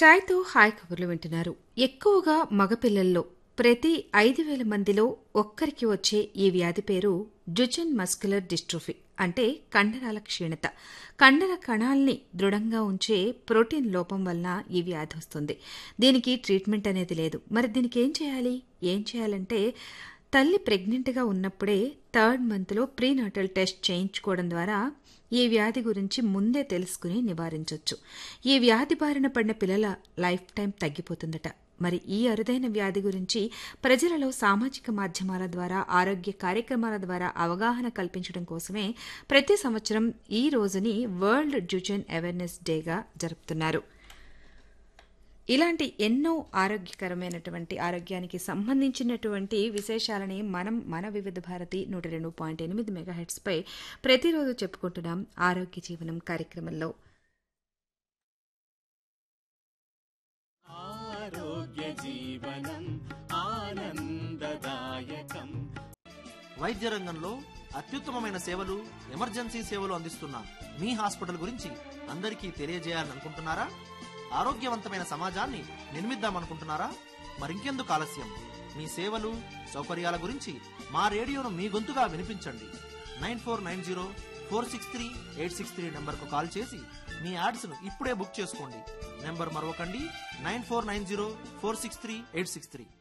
చాయ్తో hi కబుర్లు వింటున్నారు ఎక్కువగా మగపిల్లల్లో ప్రతి ఐదు వేల మందిలో ఒక్కరికి వచ్చే ఈ వ్యాధి పేరు జుజన్ మస్కులర్ డిస్ట్రోఫీ అంటే కండరాల క్షీణత కండర కణాల్ని దృఢంగా ఉంచే ప్రోటీన్ లోపం వలన ఈ వ్యాధి వస్తుంది దీనికి ట్రీట్మెంట్ అనేది లేదు మరి దీనికి ఏం చేయాలి ఏం చేయాలంటే తల్లి ప్రెగ్నెంట్గా ఉన్నప్పుడే థర్డ్ మంత్లో ప్రీనాటల్ టెస్ట్ చేయించుకోవడం ద్వారా ఈ వ్యాధి గురించి ముందే తెలుసుకుని నివారించవచ్చు ఈ వ్యాధి బారిన పడిన పిల్లల లైఫ్ టైం తగ్గిపోతుందట మరి ఈ అరుదైన వ్యాధి గురించి ప్రజలలో సామాజిక మాధ్యమాల ద్వారా ఆరోగ్య కార్యక్రమాల ద్వారా అవగాహన కల్పించడం కోసమే ప్రతి సంవత్సరం ఈ రోజుని వరల్డ్ జుజన్ అవేర్నెస్ డేగా జరుపుతున్నారు ఇలాంటి ఎన్నో ఆరోగ్యకరమైనటువంటి ఆరోగ్యానికి సంబంధించినటువంటి విశేషాలని మనం మన వివిధ భారతి నూట రెండు పాయింట్ ఎనిమిది మెగాహెట్స్పై ప్రతిరోజు చెప్పుకుంటున్నాం ఆరోగ్య జీవనం కార్యక్రమంలో ఆరోగ్య జీవనం ఆనందదాయకం వైద్య రంగంలో అత్యుత్తమమైన సేవలు ఎమర్జెన్సీ సేవలు అందిస్తున్న మీ హాస్పిటల్ గురించి అందరికీ తెలియజేయాలనుకుంటున్నారా ఆరోగ్యవంతమైన సమాజాన్ని నిర్మిద్దామనుకుంటున్నారా మరింకెందుకు ఆలస్యం మీ సేవలు సౌకర్యాల గురించి మా రేడియోను మీ గొంతుగా వినిపించండి nine four nine zero four six three eight six three నెంబర్కు కాల్ చేసి మీ యాడ్స్ను ఇప్పుడే బుక్ చేసుకోండి నెంబర్ మరొకండి nine four nine zero four six three eight six three